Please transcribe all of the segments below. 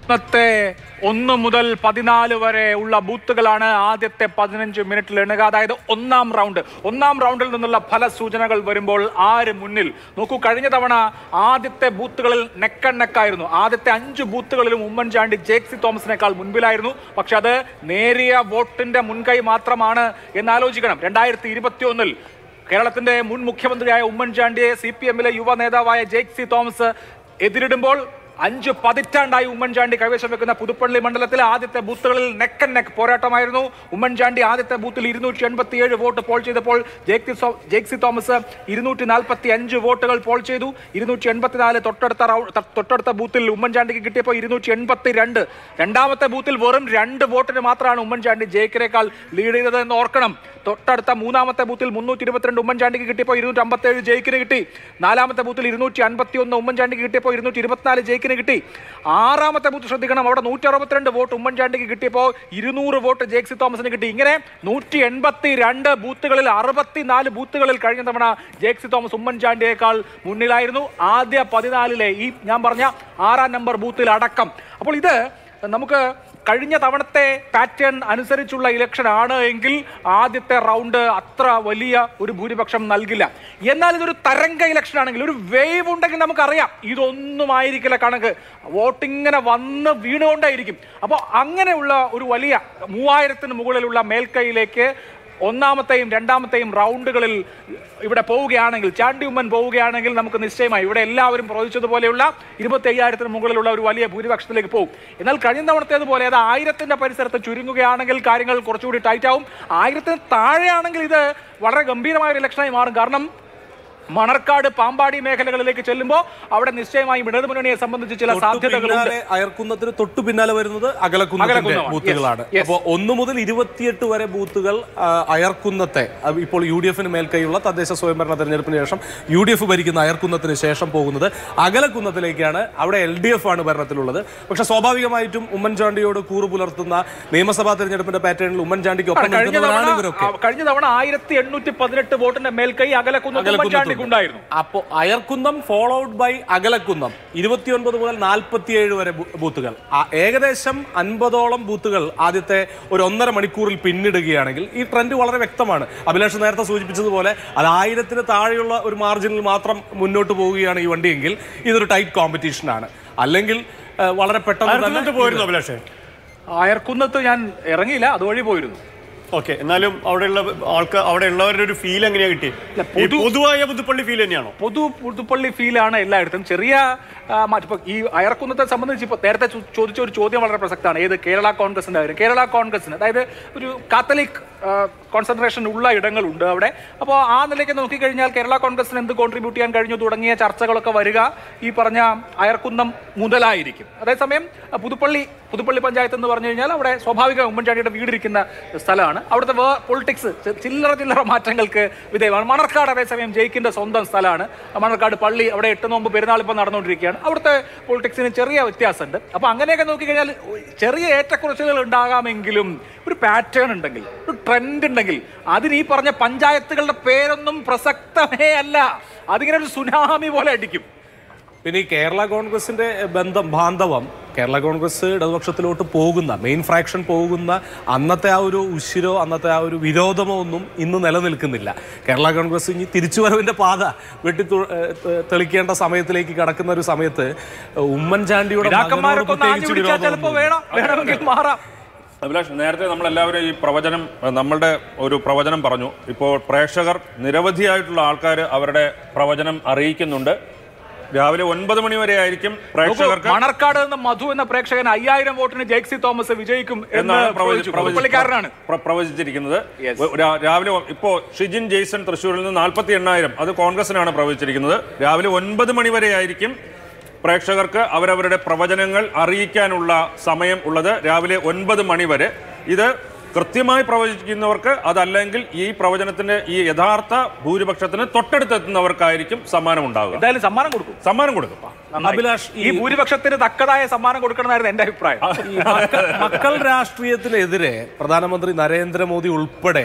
ഇന്നത്തെ ഒന്ന് മുതൽ പതിനാല് വരെ ഉള്ള ബൂത്തുകളാണ് ആദ്യത്തെ പതിനഞ്ച് മിനിറ്റിൽ എണ്ണുക അതായത് ഒന്നാം റൗണ്ട് ഒന്നാം റൗണ്ടിൽ നിന്നുള്ള ഫല സൂചനകൾ വരുമ്പോൾ ആര് മുന്നിൽ നോക്കൂ കഴിഞ്ഞ തവണ ആദ്യത്തെ ബൂത്തുകളിൽ നെക്കൺ നെക്കായിരുന്നു ആദ്യത്തെ അഞ്ച് ബൂത്തുകളിലും ഉമ്മൻചാണ്ടി ജേക്സി തോമസിനേക്കാൾ മുൻപിലായിരുന്നു പക്ഷെ അത് നേരിയ വോട്ടിന്റെ മുൻകൈ മാത്രമാണ് എന്നാലോചിക്കണം രണ്ടായിരത്തി ഇരുപത്തി ഒന്നിൽ കേരളത്തിന്റെ മുൻ മുഖ്യമന്ത്രിയായ ഉമ്മൻചാണ്ടിയെ സി പി എമ്മിലെ യുവ നേതാവായ ജേക്സി തോമസ് എതിരിടുമ്പോൾ അഞ്ച് പതിറ്റാണ്ടായി ഉമ്മൻചാണ്ടി കൈവശം വെക്കുന്ന പുതുപ്പള്ളി മണ്ഡലത്തിലെ ആദ്യത്തെ ബൂത്തുകളിൽ നെക്ക് നെക്ക് പോരാട്ടമായിരുന്നു ഉമ്മൻചാണ്ടി ആദ്യത്തെ ബൂത്തിൽ ഇരുന്നൂറ്റി എൺപത്തി ഏഴ് വോട്ട് പോൾ ചെയ്തപ്പോൾ ജേക്സി സോ- ജേക്സി തോമസ് ഇരുന്നൂറ്റി നാൽപ്പത്തി അഞ്ച് വോട്ടുകൾ പോൾ ചെയ്തു ഇരുന്നൂറ്റി എൺപത്തിനാല് തൊട്ടടുത്ത റൗ- ത- തൊട്ടടുത്ത ബൂത്തിൽ ഉമ്മൻചാണ്ടിക്ക് കിട്ടിയപ്പോൾ ഇരുന്നൂറ്റി എൺപത്തി രണ്ട് രണ്ടാമത്തെ ബൂത്തിൽ വെറും രണ്ട് വോട്ടിന് മാത്രമാണ് ഉമ്മൻചാണ്ടി ജയിക്കിനേക്കാൾ ലീഡ് ചെയ്തത് എന്ന് ഓർക്കണം തൊട്ടടുത്ത മൂന്നാമത്തെ ബൂത്തിൽ മുന്നൂറ്റി ഇരുപത്തിരണ്ട് ഉമ്മൻചാണ്ടിക്ക് കിട്ടിയപ്പോൾ ഇരുന്നൂറ്റി അമ്പത്തി ഏഴ് ജയിക്കിന് കിട്ടി നാലാമത്തെ ബൂത്തിൽ ഇരുന്നൂറ്റി അൻപത്തി ഒന്ന് ഉമ്മൻചാണ്ടിക്ക് കിട്ടിയപ്പോൾ ഇരുന്നൂറ്റി ഇരുപത്തിനാല് ജയിക്കിന് കിട്ടി ആറാമത്തെ ബൂത്ത് ശ്രദ്ധിക്കണം അവിടെ നൂറ്റി അറുപത്തിരണ്ട് വോട്ട് ഉമ്മൻചാണ്ടിക്ക് കിട്ടിയപ്പോൾ ഇരുന്നൂറ് വോട്ട് ജേക്സി തോമസിന് കിട്ടി ഇങ്ങനെ നൂറ്റി എൺപത്തി രണ്ട് ബൂത്തുകളിൽ അറുപത്തിനാല് ബൂത്തുകളിൽ കഴിഞ്ഞ തവണ ജേക്സി തോമസ് ഉമ്മൻചാണ്ടിയേക്കാൾ മുന്നിലായിരുന്നു ആദ്യ പതിനാലിലെ ഈ ഞാൻ പറഞ്ഞ ആറാം നമ്പർ ബൂത്തിൽ അടക്കം അപ്പോൾ ഇത് നമുക്ക് കഴിഞ്ഞ തവണത്തെ പാറ്റേൺ അനുസരിച്ചുള്ള ഇലക്ഷൻ ആണ് എങ്കിൽ ആദ്യത്തെ റൗണ്ട് അത്ര വലിയ ഒരു ഭൂരിപക്ഷം നൽകില്ല എന്നാൽ ഇതൊരു തരംഗ ഇലക്ഷൻ ആണെങ്കിൽ ഒരു വേവ് ഉണ്ടെങ്കിൽ നമുക്കറിയാം ഇതൊന്നും ആയിരിക്കില്ല കണക്ക് വോട്ടിങ്ങനെ വന്ന് വീണുകൊണ്ടേയിരിക്കും അപ്പോൾ അങ്ങനെയുള്ള ഒരു വലിയ മൂവായിരത്തിന് മുകളിലുള്ള മേൽക്കൈയിലേക്ക് ഒന്നാമത്തെയും രണ്ടാമത്തെയും റൗണ്ടുകളിൽ ഇവിടെ പോവുകയാണെങ്കിൽ ചാണ്ടി ഉമ്മൻ പോവുകയാണെങ്കിൽ നമുക്ക് നിശ്ചയമായി ഇവിടെ എല്ലാവരും പ്രവചിച്ചതുപോലെയുള്ള ഇരുപത്തി അയ്യായിരത്തിന് മുകളിലുള്ള ഒരു വലിയ ഭൂരിപക്ഷത്തിലേക്ക് പോകും എന്നാൽ കഴിഞ്ഞ തവണത്തേതുപോലെ അത് ആയിരത്തിന്റെ പരിസരത്ത് ചുരുങ്ങുകയാണെങ്കിൽ കാര്യങ്ങൾ കുറച്ചുകൂടി ടൈറ്റ് ആവും ആയിരത്തിന് താഴെയാണെങ്കിൽ ഇത് വളരെ ഗംഭീരമായ ഒരു ഇലക്ഷനായി മാറും കാരണം മണർക്കാട് പാമ്പാടി മേഖലകളിലേക്ക് ചെല്ലുമ്പോൾ അവിടെ നിശ്ചയമായും ഇടതുമുന്നണിയെ സംബന്ധിച്ച് ചില തൊട്ടു സാധ്യതകളുണ്ട് പിന്നാലെ അയർക്കുന്നത്തിന് തൊട്ടു പിന്നാലെ വരുന്നത് അകലക്കുന്നത്തിന്റെ അകലക്കുന്നമാണ്. ബൂത്തുകളാണ് Yes, yes. അപ്പോൾ ഒന്ന് മുതൽ ഇരുപത്തിയെട്ട് വരെ ബൂത്തുകൾ ആ, അയർക്കുന്നത്തെ അത് ഇപ്പോൾ യു ഡി എഫിന് മേൽക്കൈയുള്ള തദ്ദേശ സ്വയംഭരണ തെരഞ്ഞെടുപ്പിന് ശേഷം യു ഡി എഫ് ഭരിക്കുന്ന അയർക്കുന്നത്തിന് ശേഷം പോകുന്നത് അകലക്കുന്നത്തിലേക്കാണ് അവിടെ എൽ ഡി എഫ് ആണ് ഭരണത്തിലുള്ളത് പക്ഷെ സ്വാഭാവികമായിട്ടും ഉമ്മൻചാണ്ടിയോട് കൂറു പുലർത്തുന്ന നിയമസഭാ തെരഞ്ഞെടുപ്പിന്റെ പാറ്റേണിൽ ഉമ്മൻചാണ്ടിക്ക് ഒപ്പം കഴിഞ്ഞ നിൽക്കുന്നവരാണ് തവണ ഇവരൊക്കെ കഴിഞ്ഞ തവണ ആയിരത്തി എണ്ണൂറ്റി പതിനെട്ട് വോട്ടിന്റെ മേൽക്കൈ അകലക്കുന്ന ഉമ്മൻചാണ്ടിക്ക് ഉണ്ടായിരുന്നു അപ്പോ അയർക്കുന്നം ഫോളോഡ് ബൈ അകലക്കുന്നം ഇരുപത്തിയൊൻപത് മുതൽ നാൽപ്പത്തിയേഴ് വരെ ബൂ- ബൂത്തുകൾ ആ, ഏകദേശം അൻപതോളം ബൂത്തുകൾ ആദ്യത്തെ ഒരു ഒന്നര മണിക്കൂറിൽ പിന്നിടുകയാണെങ്കിൽ ഈ ട്രെൻഡ് വളരെ വ്യക്തമാണ് അഭിലാഷ് നേരത്തെ സൂചിപ്പിച്ചതുപോലെ അത് ആയിരത്തിന് താഴെയുള്ള ഒരു മാർജിനിൽ മാത്രം മുന്നോട്ട് പോവുകയാണ് ഈ വണ്ടിയെങ്കിൽ ഇതൊരു ടൈറ്റ് കോമ്പറ്റീഷനാണ് അല്ലെങ്കിൽ ആ, വളരെ പെട്ടെന്ന് തന്നെ പോയിരുന്നു അഭിലാഷേ അയർക്കുന്നത്ത് ഞാൻ ഇറങ്ങിയില്ല അതുവഴി പോയിരുന്നു ഓക്കെ എന്നാലും അവിടെയുള്ള ആൾക്കാർ അവിടെ ഉള്ളവരുടെ ഒരു ഫീൽ എങ്ങനെയാ കിട്ടി ഈ പൊതുവായ പുതുപ്പള്ളി ഫീൽ തന്നെയാണോ പൊതു പുതുപ്പള്ളി ഫീലാണ് എല്ലായിടത്തും ചെറിയ ആ, മാറ്റം ഇപ്പൊ ഈ അയർക്കുന്നത്തെ സംബന്ധിച്ച് ഇപ്പോൾ നേരത്തെ ചോ- ചോദിച്ച ഒരു ചോദ്യം വളരെ പ്രസക്തമാണ് ഏത് കേരള കോൺഗ്രസിന്റെ കാര്യം കേരള കോൺഗ്രസിന് അതായത് ഒരു കാത്തലിക് കോൺസെൻട്രേഷൻ ഉള്ള ഇടങ്ങളുണ്ട് അവിടെ അപ്പോൾ ആ നിലയ്ക്ക് നോക്കിക്കഴിഞ്ഞാൽ കേരള കോൺഗ്രസിന് എന്ത് കോൺട്രിബ്യൂട്ട് ചെയ്യാൻ കഴിഞ്ഞു തുടങ്ങിയ ചർച്ചകളൊക്കെ വരിക ഈ പറഞ്ഞ അയർക്കുന്നം മുതലായിരിക്കും അതേസമയം ആ, പുതുപ്പള്ളി പുതുപ്പള്ളി പഞ്ചായത്ത് എന്ന് പറഞ്ഞു കഴിഞ്ഞാൽ അവിടെ സ്വാഭാവിക ഉമ്മൻചാണ്ടിയുടെ വീടിരിക്കുന്ന സ്ഥലമാണ് അവിടുത്തെ വേ പൊളിറ്റിക്സ് ചില്ലറ ചില്ലറ മാറ്റങ്ങൾക്ക് വിധേയമാണ് മണർക്കാട് അതേസമയം ജയിക്കിന്റെ സ്വന്തം സ്ഥലമാണ് മണർക്കാട് പള്ളി അവിടെ എട്ട് നോമ്പ് പെരുന്നാൾ ഇപ്പം നടന്നുകൊണ്ടിരിക്കുകയാണ് അവിടുത്തെ പൊളിറ്റിക്സിന് ചെറിയ വ്യത്യാസമുണ്ട് അപ്പോൾ അങ്ങനെയൊക്കെ നോക്കിക്കഴിഞ്ഞാൽ ചെറിയ ഏറ്റക്കുറച്ചിലുകൾ ഉണ്ടാകാമെങ്കിലും ഒരു പാറ്റേൺ ഉണ്ടെങ്കിൽ ഒരു ട്രെൻഡ് ഉണ്ടെങ്കിൽ അതിന് ഈ പറഞ്ഞ പഞ്ചായത്തുകളുടെ പേരൊന്നും പ്രസക്തമേ അല്ല അതിങ്ങനെ ഒരു സുനാമി പോലെ അടിക്കും പിന്നെ ഈ കേരള കോൺഗ്രസിന്റെ ബന്ധം ബാന്ധവം കേരള കോൺഗ്രസ് ഇടതുപക്ഷത്തിലോട്ട് പോകുന്ന മെയിൻ ഫ്രാക്ഷൻ പോകുന്ന അന്നത്തെ ആ ഒരു ഉശിരോ അന്നത്തെ ആ ഒരു വിരോധമോ ഒന്നും ഇന്ന് നിലനിൽക്കുന്നില്ല കേരള കോൺഗ്രസ് ഇനി തിരിച്ചുവരവിന്റെ പാത വെട്ടി തു- ഏ, ഏ, തെളിക്കേണ്ട സമയത്തിലേക്ക് കടക്കുന്ന ഒരു സമയത്ത് ഉമ്മൻചാണ്ടിയുടെ മകനോട് പിതാക്കന്മാരൊക്കെ ഒന്ന് ആഞ്ഞു പ്രത്യേകിച്ച് പിടിച്ചാൽ ചിലപ്പോൾ വിരോധമൊന്നുമില്ല. വേണം വേണമെങ്കിൽ മാറാം അഭിലാഷ് നേരത്തെ നമ്മളെല്ലാവരും ഈ പ്രവചനം അഹ് നമ്മളുടെ ഒരു പ്രവചനം പറഞ്ഞു ഇപ്പോൾ പ്രേക്ഷകർ നിരവധിയായിട്ടുള്ള ആൾക്കാർ അവരുടെ പ്രവചനം അറിയിക്കുന്നുണ്ട് രാവിലെ ഒൻപത് മണി വരെ ആയിരിക്കും പ്രേക്ഷകർക്ക് മണർക്കാട് നിന്ന് മധു എന്ന പ്രേക്ഷകൻ അയ്യായിരം വോട്ടിന് ജേക്സി തോമസ് വിജയിക്കും എന്ന് എന്നാണ് പ്രവചി- പ്രവചിച്ചു. പ്രവചി- പുതുപ്പള്ളിക്കാരനാണ് പ്ര- പ്രവചിച്ചിരിക്കുന്നത് Yes. രാ- രാവിലെ ഒ- ഇപ്പോ ഷിജിൻ ജെയ്സൺ തൃശ്ശൂരിൽ നിന്ന് നാൽപ്പത്തി എണ്ണായിരം അത് കോൺഗ്രസിനാണ് പ്രവചിച്ചിരിക്കുന്നത് രാവിലെ ഒൻപത് മണി വരെ ആയിരിക്കും പ്രേക്ഷകർക്ക് അവരവരുടെ പ്രവചനങ്ങൾ അറിയിക്കാനുള്ള സമയം ഉള്ളത് രാവിലെ ഒൻപത് മണി വരെ ഇത് കൃത്യമായി പ്രവചിക്കുന്നവർക്ക് അതല്ലെങ്കിൽ ഈ പ്രവചനത്തിന്റെ ഈ യഥാർത്ഥ ഭൂരിപക്ഷത്തിന് തൊട്ടടുത്തെത്തുന്നവർക്കായിരിക്കും സമ്മാനം ഉണ്ടാവുക എന്തായാലും സമ്മാനം കൊടുക്കും സമ്മാനം കൊടുക്കും നന്നായി. അഭിലാഷ്, ഈ ഭൂരിപക്ഷത്തിന് തക്കതായ സമ്മാനം കൊടുക്കണമെന്നായിരുന്നു എന്റെ അഭിപ്രായം ഈ മക്ക- മക്കൾ രാഷ്ട്രീയത്തിനെതിരെ പ്രധാനമന്ത്രി നരേന്ദ്രമോദി ഉൾപ്പെടെ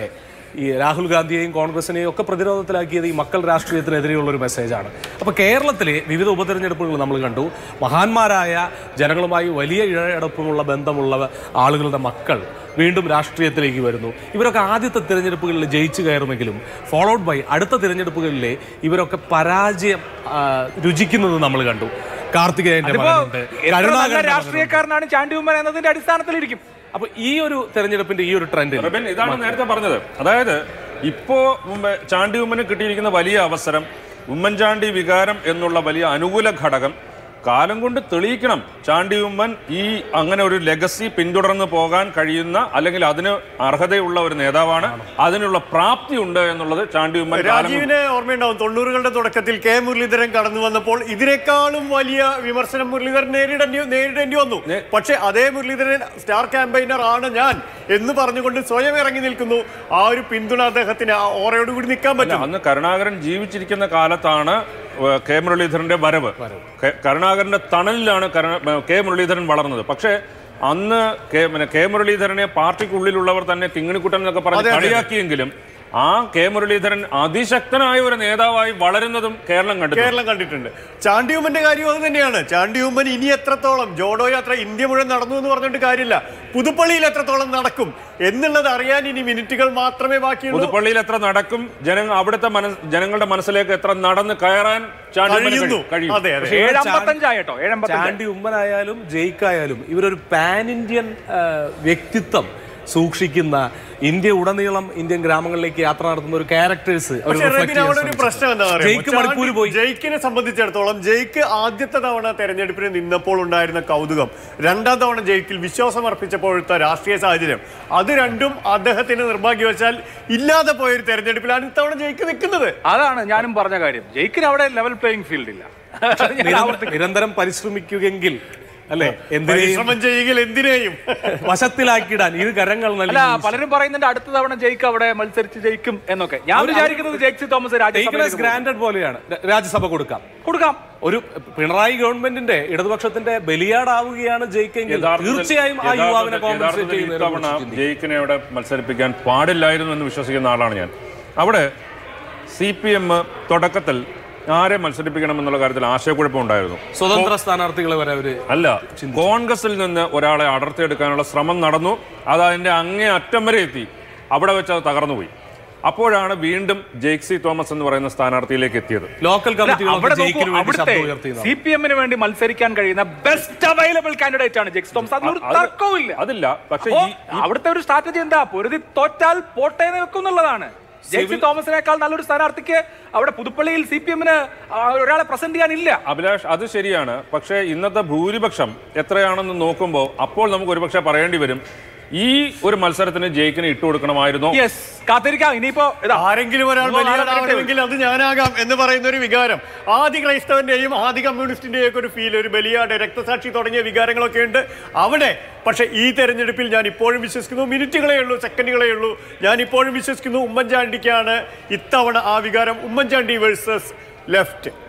ഈ രാഹുൽ ഗാന്ധിയെയും കോൺഗ്രസിനെയും ഒക്കെ പ്രതിരോധത്തിലാക്കിയത് ഈ മക്കൾ രാഷ്ട്രീയത്തിനെതിരെയുള്ള ഒരു മെസ്സേജാണ് അപ്പോൾ കേരളത്തിലെ വിവിധ ഉപതെരഞ്ഞെടുപ്പുകൾ നമ്മൾ കണ്ടു മഹാന്മാരായ ജനങ്ങളുമായി വലിയ ഇഴയടപ്പമുള്ള ബന്ധമുള്ള ആളുകളുടെ മക്കൾ വീണ്ടും രാഷ്ട്രീയത്തിലേക്ക് വരുന്നു ഇവരൊക്കെ ആദ്യത്തെ തിരഞ്ഞെടുപ്പുകളിൽ ജയിച്ചു കയറുമെങ്കിലും ഫോളോഡ് ബൈ അടുത്ത തിരഞ്ഞെടുപ്പുകളിലെ ഇവരൊക്കെ പരാജയം ആ, രുചിക്കുന്നത് നമ്മൾ കണ്ടു കാർത്തികേയന്റെ അതിപ്പോ മകനുണ്ട് എത്ര നല്ല കരുണാകരന്റെ മകനുണ്ട്. രാഷ്ട്രീയക്കാരനാണ് ചാണ്ടി ഉമ്മൻ എന്നതിന്റെ അടിസ്ഥാനത്തിലിരിക്കും അപ്പൊ ഈ ഒരു തെരഞ്ഞെടുപ്പിന്റെ ഈ ഒരു ട്രെൻഡ് റബിൻ ഇതാണ് നേരത്തെ പറഞ്ഞത് അതായത് ഇപ്പോ മുമ്പ് ചാണ്ടി ഉമ്മന് കിട്ടിയിരിക്കുന്ന വലിയ അവസരം ഉമ്മൻചാണ്ടി വികാരം എന്നുള്ള വലിയ അനുകൂല ഘടകം കാലം കൊണ്ട് തെളിയിക്കണം ചാണ്ടി ഉമ്മൻ ഈ അങ്ങനെ ഒരു ലെഗസി പിന്തുടർന്ന് പോകാൻ കഴിയുന്ന അല്ലെങ്കിൽ അതിന് അർഹതയുള്ള ഒരു നേതാവാണ് അതിനുള്ള പ്രാപ്തി ഉണ്ട് എന്നുള്ളത് ചാണ്ടി ഉമ്മൻ കാലം കൊണ്ട് രാജീവിന് ഓർമ്മയുണ്ടാവും തൊണ്ണൂറുകളുടെ തുടക്കത്തിൽ കെ മുരളീധരൻ കടന്നു വന്നപ്പോൾ ഇതിനേക്കാളും വലിയ വിമർശനം മുരളീധരൻ നേരിടേണ്ടി നേരിടേണ്ടി വന്നു പക്ഷേ അതേ മുരളീധരൻ സ്റ്റാർ ക്യാമ്പയിനർ ആണ് ഞാൻ എന്ന് പറഞ്ഞുകൊണ്ട് സ്വയം ഇറങ്ങി നിൽക്കുന്നു ആ ഒരു പിന്തുണ അദ്ദേഹത്തിന് ആ ഓറയോടുകൂടി നിൽക്കാൻ അല്ല, പറ്റും അന്ന് കരുണാകരൻ ജീവിച്ചിരിക്കുന്ന കാലത്താണ് ഏഹ്, കെ മുരളീധരന്റെ വരവ് കെ- കരുണാകരന്റെ തണലിലാണ് കരുണ- ഏഹ്, കെ മുരളീധരൻ വളർന്നത് പക്ഷേ അന്ന് കെ പിന്നെ കെ മുരളീധരനെ പാർട്ടിക്കുള്ളിലുള്ളവർ തന്നെ കിങ്ങിണിക്കുട്ടൻ എന്നൊക്കെ പറഞ്ഞ് അതെ, അതെ. കളിയാക്കിയെങ്കിലും ആ കെ മുരളീധരൻ അതിശക്തനായ ഒരു നേതാവായി വളരുന്നതും കേരളം കണ്ടു കേരളം കണ്ടിട്ടുണ്ട് ചാണ്ടിയുമ്മന്റെ കാര്യം അത് തന്നെയാണ് ചാണ്ടിയുമ്മൻ ഇനി എത്രത്തോളം ജോഡോ യാത്ര ഇന്ത്യ മുഴുവൻ നടന്നു എന്ന് പറഞ്ഞിട്ട് കാര്യമില്ല പുതുപ്പള്ളിയിൽ എത്രത്തോളം നടക്കും എന്നുള്ളത് അറിയാൻ ഇനി മിനിറ്റുകൾ മാത്രമേ ബാക്കിയുള്ളൂ പുതുപ്പള്ളിയിൽ എത്ര നടക്കും ജന അവിടുത്തെ മനസ് ജനങ്ങളുടെ മനസ്സിലേക്ക് എത്ര നടന്ന് കയറാൻ ചാണ്ടി ഉമ്മന് കഴിയുന്നു കഴിയും അതെ അതെ പക്ഷേ ഏഴമ്പത്തഞ്ചായിട്ടോ ഏഴമ്പത്തഞ്ച് ചാണ്ടി ഉമ്മനായാലും ജയിക്കായാലും ഇവരൊരു പാൻ ഇന്ത്യൻ ആ, വ്യക്തിത്വം സൂക്ഷിക്കുന്ന ഇന്ത്യ ഉടനീളം ഇന്ത്യൻ ഗ്രാമങ്ങളിലേക്ക് യാത്ര നടത്തുന്ന ഒരു ക്യാരക്ടേഴ്സ് പക്ഷേ റബിൻ അവിടെ ഒരു പ്രശ്നം എന്താ ജയിക്ക് മണിപ്പൂർ പോയി ജയിക്കിനെ സംബന്ധിച്ചിടത്തോളം ജയിക്ക് ആദ്യത്തെ തവണ തെരഞ്ഞെടുപ്പിന് നിന്നപ്പോൾ ഉണ്ടായിരുന്ന കൗതുകം രണ്ടാം തവണ ജയിക്കിൽ വിശ്വാസം അർപ്പിച്ചപ്പോഴത്തെ രാഷ്ട്രീയ സാഹചര്യം അത് രണ്ടും അദ്ദേഹത്തിന് നിർഭാഗ്യവശാൽ ഇല്ലാതെ പോയ ഒരു തെരഞ്ഞെടുപ്പിലാണ് ഇത്തവണ ജയിക്ക് നിൽക്കുന്നത് അതാണ് ഞാനും പറഞ്ഞ കാര്യം ജയിക്കിന് അവിടെ ലെവൽ പ്ലേയിങ് ഫീൽഡ് ഇല്ല ഞാൻ നിരന്തരം- ആവർത്തിക്കുന്നു. നിരന്തരം പരിശ്രമിക്കുമെങ്കിൽ അല്ലെ എന്തിനേയും പരിശ്രമം ചെയ്യുക എന്തിനേയും വശത്തിലാക്കിയിടാൻ ഇരു കരങ്ങൾ അല്ല നൽകി പലരും പറയുന്നുണ്ട് അടുത്ത തവണ ജയിക്ക് അവിടെ മത്സരിച്ച് ജയിക്കും എന്നൊക്കെ ഞാൻ വിചാരിക്കുന്നത് ജെയ്സി തോമസ് രാജ്യസഭയിലേക്ക് ഗ്രാൻഡഡ് പോലെയാണ് ര- രാജ്യസഭ കൊടുക്കാം പോകും. കൊടുക്കാം ഒരു പിണറായി ഗവൺമെന്റിന്റെ ഇടതുപക്ഷത്തിന്റെ ബലിയാടാവുകയാണ് ജയിക്കെങ്കിൽ തീർച്ചയായും ആ യുവാവിനെ കോമ്പൻസേറ്റ് യഥാർത്ഥത്തിൽ ഇത്തവണ ചെയ്യുന്ന ജയിക്കിനെ അവിടെ മത്സരിപ്പിക്കാൻ പാടില്ലായിരുന്നു എന്ന് വിശ്വസിക്കുന്ന ആളാണ് ഞാൻ അവിടെ സി പി എം തുടക്കത്തിൽ ആരെ മത്സരിപ്പിക്കണം എന്നുള്ള കാര്യത്തിൽ ആശയക്കുഴപ്പം ഉണ്ടായിരുന്നു സ്വതന്ത്ര സ്ഥാനാർത്ഥികളെ വരെ അവര് അല്ല കോൺഗ്രസിൽ നിന്ന് ഒരാളെ അടർത്തിയെടുക്കാനുള്ള ശ്രമം നടന്നു അത് അതിന്റെ അങ്ങേ അറ്റം വരെ എത്തി അവിടെ വെച്ച് അത് തകർന്നുപോയി അപ്പോഴാണ് വീണ്ടും ജെയ്ക്സി തോമസ് എന്ന് പറയുന്ന സ്ഥാനാർത്ഥിയിലേക്ക് എത്തിയത് ലോക്കൽ അല്ല, കമ്മിറ്റികളൊക്കെ അവിടെ നോക്കൂ ജയിക്കിന് വേണ്ടി അവിടുത്തെ ശബ്ദം ഉയർത്തിയതാണ് സി പി എമ്മിന് വേണ്ടി മത്സരിക്കാൻ കഴിയുന്ന ബെസ്റ്റ് അവൈലബിൾ കാൻഡിഡേറ്റ് ആണ് ജെക്സ് തോമസ് അതിനൊരു അത് തർക്കവും അതില്ല പക്ഷേ അപ്പോ ഈ അവിടുത്തെ ഒരു സ്ട്രാറ്റജി എന്താ പൊരുതി തോറ്റാൽ പോട്ടേന്ന് വെക്കും എന്നുള്ളതാണ് ജെക്സി തോമസിനേക്കാൾ നല്ലൊരു സ്ഥാനാർത്ഥിക്ക് അവിടെ പുതുപ്പള്ളിയിൽ സി പി എമ്മിന് ഒരാളെ പ്രസന്റ് ചെയ്യാനില്ല അഭിലാഷ് അത് ശരിയാണ് പക്ഷേ ഇന്നത്തെ ഭൂരിപക്ഷം എത്രയാണെന്ന് നോക്കുമ്പോൾ അപ്പോൾ നമുക്ക് ഒരുപക്ഷെ പറയേണ്ടി വരും ഈ ഒരു മത്സരത്തിന് ജയിക്കിന് ഇട്ടുകൊടുക്കണമായിരുന്നോ യെസ് കാത്തിരിക്കാം ഇനിയിപ്പോ ഇതാ ആരെങ്കിലും ഒരാൾ ഇന്നോ നാളെ ബലിയാടാവണമെങ്കിൽ അത് ഞാനാകാം എന്ന് പറയുന്ന ഒരു വികാരം ആദ്യ ക്രൈസ്തവന്റെയും ആദ്യ കമ്മ്യൂണിസ്റ്റിന്റെയും ഒക്കെ ഒരു ഫീൽ ഒരു ബലിയാട് രക്തസാക്ഷി തുടങ്ങിയ വികാരങ്ങളൊക്കെ ഉണ്ട് അവിടെ പക്ഷെ ഈ തെരഞ്ഞെടുപ്പിൽ ഞാൻ ഇപ്പോഴും വിശ്വസിക്കുന്നു മിനിറ്റുകളേ ഉള്ളൂ സെക്കൻഡുകളേ ഉള്ളൂ ഞാൻ ഇപ്പോഴും വിശ്വസിക്കുന്നു ഉമ്മൻചാണ്ടിക്കാണ് ഇത്തവണ ആ വികാരം ഉമ്മൻചാണ്ടി വേഴ്സസ് ലെഫ്റ്റ്